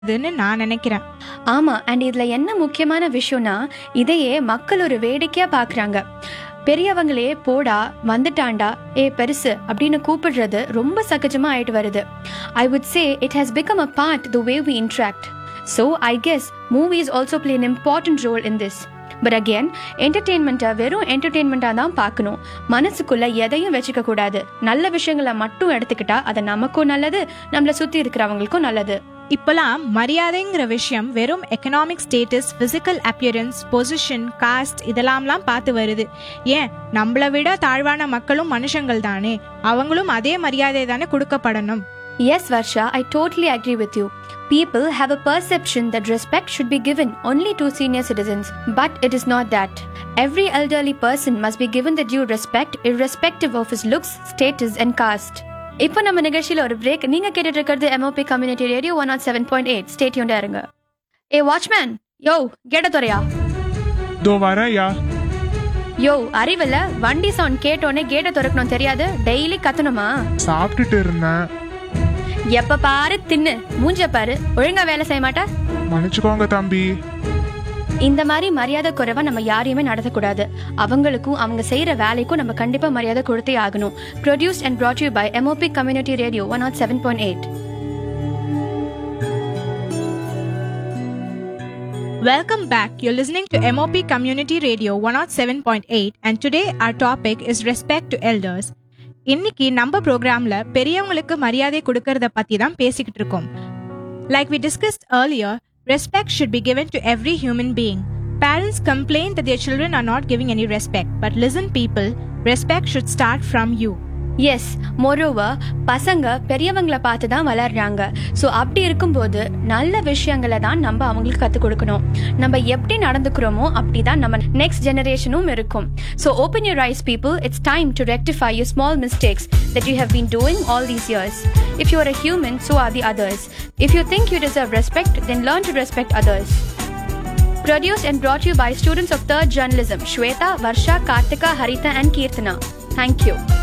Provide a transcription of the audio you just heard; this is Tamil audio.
இதுன்னு நான் நினைக்கிறேன் ஆமா அண்ட் இதுல என்ன முக்கியமான விஷயம்னா இதையே மக்கள் ஒரு வேடிக்கையா பாக்குறாங்க பெரியவங்களே போடா வந்துட்டாண்டா ஏ பெருசு அப்படின்னு கூப்பிடுறது ரொம்ப சகஜமா ஆயிட்டு வருது I would say it has become a part the way we interact so I guess movies also play an important role in this but again என்டர்டெயின்மெண்ட்டை வெறும் என்டர்டெயின்மெண்ட்டாக தான் பார்க்கணும் மனசுக்குள்ள எதையும் வச்சுக்க கூடாது நல்ல விஷயங்களை மட்டும் எடுத்துக்கிட்டா அது நமக்கும் நல்லது நம்மளை சுற்றி இருக்கிறவங்களுக்கும் நல்லது இப்போலாம் மரியாதைங்கிற விஷயம் வெறும் economic status physical appearance position caste இதெல்லாம்லாம் பார்த்து வருது ஏன் நம்மளை விட தாழ்வான மக்களும் மனுஷங்கள் தானே அவங்களும் அதே மரியாதை தானே கொடுக்கப்படணும் Yes, Varsha, I totally agree with you. People have a perception that respect should be given only to senior citizens, but it is not that. Every elderly person must be given the due respect irrespective of his looks, status, and caste. இப்போ நம்ம நிகழ்ச்சியில ஒரு பிரேக் நீங்க கேட்டுட்டு இருக்கிறது MOP community radio one nought seven point eight ஸ்டேட்யூண்டா இருங்க ஏ வாட்ச்மேன் யோ கேட்ட துறையா இதோ வரேன்யா யோ அறிவில்ல வண்டி சவுண்ட் கேட்டோன்னே கேட்டை திறக்கணும் தெரியாது டெய்லி கத்தணுமா சாப்பிட்டுட்டு இருந்தேன் எப்ப பாரு தின்னு மூஞ்ச பாரு ஒழுங்கா வேலை செய்ய மாட்டா மன்னிச்சுக்கோங்க தம்பி இந்த மாதிரி மரியாதை குறைவா நம்ம யாரையுமே நடத்தக்கூடாது அவங்களுக்கும் அவங்க செய்யற வேலைக்கும் நம்ம கண்டிப்பா மரியாதை கொடுத்தே ஆகணும் produced and brought you by MOP community radio one nought seven point eight Welcome back. You're listening to MOP Community Radio 107.8 and today our topic is respect to elders. இன்னைக்கு நம்ம ப்ரோக்ராம்ல பெரியவங்களுக்கு மரியாதை கொடுக்கறத பத்தி தான் பேசிக்கிட்டு இருக்கோம் like we discussed earlier respect should be given to every human being parents complain that their children are not giving any respect but listen people respect should start from you yes moreover பசங்க பெரியவங்களை பார்த்து தான் வளர்றாங்க ஸோ அப்படி இருக்கும்போது நல்ல விஷயங்களை தான் நம்ம அவங்களுக்கு கற்றுக் கொடுக்கணும் நம்ம எப்படி நடந்துக்கிறோமோ அப்படி தான் நம்ம நெக்ஸ்ட் ஜெனரேஷனும் இருக்கும் so open your eyes people it's time to rectify you small mistakes that you have been doing all these years if you are a human so are the others if you think you deserve respect then learn to respect others Produced and brought to you by students of 3rd Journalism, Shweta, Varsha, Kartika, Harita and Kirtana. Thank you.